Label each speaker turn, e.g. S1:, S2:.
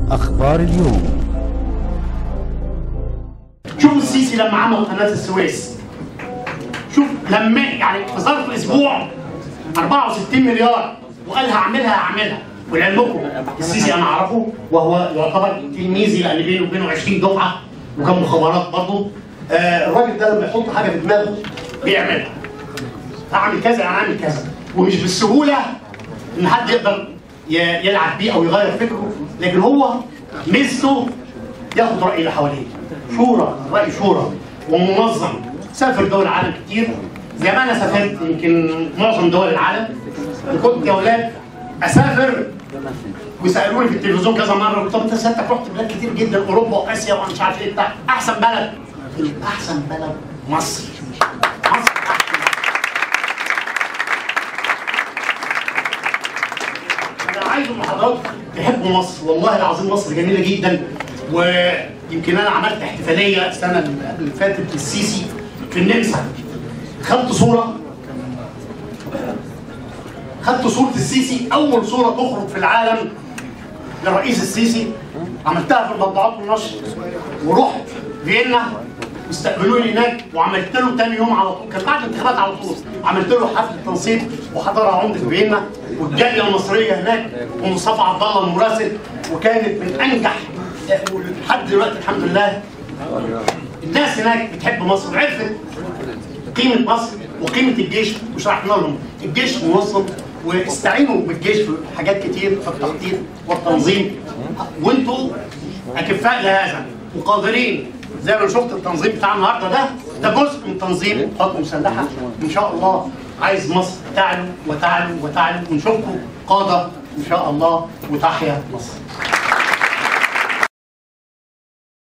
S1: أخبار اليوم
S2: شوف السيسي لما عمل قناه السويس شوف لما يعني في ظرف اسبوع 64 مليار وقال هعملها هعملها ولعلمكم السيسي انا اعرفه وهو يعتبر تلميذي لان بينه وبينه 20 دفعه وكان مخابرات برضه آه الراجل ده لما يحط حاجه في دماغه بيعملها هعمل كذا انا هعمل كذا ومش بالسهوله ان حد يقدر ي- يلعب بيه او يغير فكره لكن هو ميزته ياخد راي اللي حواليه شورى راي شورى ومنظم سافر دول العالم كتير زي ما انا سافرت يمكن معظم دول العالم وكنت يا اولاد اسافر وسالوني في التلفزيون كذا مره قلت طب انت سيادتك رحت بلاد كتير جدا اوروبا واسيا وانا مش عارف ايه بتاع احسن بلد قلت له احسن بلد مصر مصر انا عايز من حضراتكم تحبوا مصر والله العظيم مصر جميله جدا ويمكن انا عملت احتفاليه السنه اللي قبل اللي فاتت للسيسي في النمسا خدت صوره خدت صوره السيسي اول صوره تخرج في العالم للرئيس السيسي عملتها في المطبوعات والنشر ورحت فيينا استقبلوني هناك وعملت له تاني يوم على طول كان بعد الانتخابات على طول عملت له حفله تنصيب وحضرها عمده فيينا والجاليه المصريه هناك ومصطفى عبد الله المراسل وكانت من انجح ولحد دلوقتي الحمد لله الناس هناك بتحب مصر وعرفت قيمه مصر وقيمه الجيش وشرحنا لهم الجيش منظم واستعينوا بالجيش في حاجات كتير في التخطيط والتنظيم وانتوا اكفاء لهذا وقادرين زي ما شفت التنظيم بتاع النهارده ده ده جزء من تنظيم قوات مسلحه ان شاء الله عايز مصر تعلو وتعلو وتعلو ونشوفكم قاده ان شاء الله وتحيا مصر